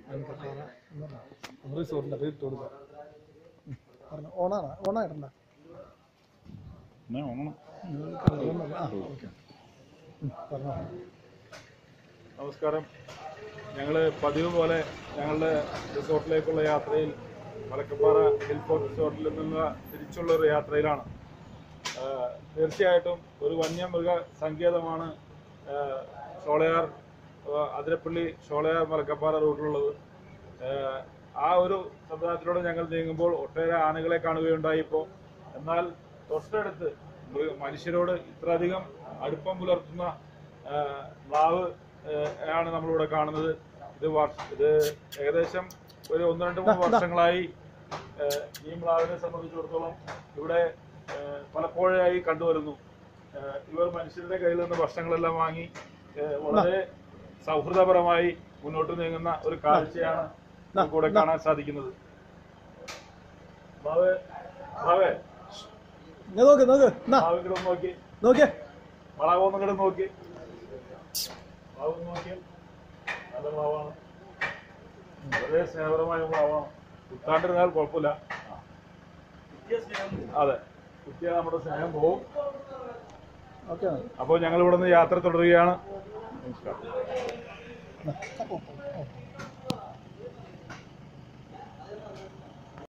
അൻപത്താറ് നമ്മൾ റിസോർട്ടിൻ്റെ പേര് ഇട്ട് കൊടുക്കാം ഉം. പറഞ്ഞോ ഓണാണ് ഓണായിട്ടല്ല എന്നാ ഓണം ആ ഓക്കെ പറഞ്ഞോ നമസ്കാരം ഞങ്ങൾ പതിവ് പോലെ ഞങ്ങളുടെ റിസോർട്ടിലേക്കുള്ള യാത്രയിൽ മലക്കപ്പാറ ഹിൽ ഫോർട്ട് റിസോർട്ടിൽ നിന്നുള്ള തിരിച്ചുള്ള ഒരു യാത്രയിലാണ് ആ, തീർച്ചയായിട്ടും ഒരു വന്യമൃഗ സങ്കേതമാണ് ആ, ഷോളയാർ ആ, അതിരപ്പള്ളി ഷോളയാർ മലക്കപ്പാറ റൂട്ടിലുള്ളത് ആ, ആ ഒരു സമുദായത്തിലൂടെ ഞങ്ങൾ നീങ്ങുമ്പോൾ ഒട്ടേറെ ആനകളെ കാണുകയുണ്ടായി ഇപ്പോൾ എന്നാൽ തൊട്ടടുത്ത് മൃഗ- മനുഷ്യരോട് ഇത്രയധികം അടുപ്പം പുലർത്തുന്ന ആ, മ്ലാവ് ആ, ആണ് നമ്മളിവിടെ കാണുന്നത് ഇത് വർഷ ഇത് ഏകദേശം ഒരു ഒന്ന് രണ്ട് മൂന്ന് വർഷങ്ങളായി ആ, ഈ മ്ലാവിനെ സംബന്ധിച്ചിടത്തോളം ഇവിടെ ആ, പലപ്പോഴായി കണ്ടുവരുന്നു ആ, ഇവർ മനുഷ്യരുടെ കയ്യിൽ നിന്ന് ഭക്ഷണങ്ങളെല്ലാം വാങ്ങി ആ, വളരെ സൗഹൃദപരമായി മുന്നോട്ട് നീങ്ങുന്ന ഒരു കാഴ്ചയാണ് നമുക്കിവിടെ കാണാൻ സാധിക്കുന്നത് മ്ലാവേ, മ്ലാവേ, ഇങ്ങ് നോക്ക് നോക്ക് എന്നാ മ്ലാവ് ഇങ്ങോട്ട് ഒന്ന് നോക്കി നോക്കിയേ വളവ് ഒന്നും കൂടെ നോക്കി വളവ് ഒന്ന് നോക്കി നല്ല വളവാണ് വളരെ സ്നേഹപരമായ വളവാണ് കുത്താണ്ടിരുന്നാൽ കുഴപ്പമില്ല അതെ കുത്തിയാൽ നമ്മുടെ സ്നേഹം പോകും ഓക്കെ അപ്പോൾ ഞങ്ങൾ ഇവിടെ നിന്ന് യാത്ര തുടരുകയാണ് നമസ്കാരം ഓ ഓ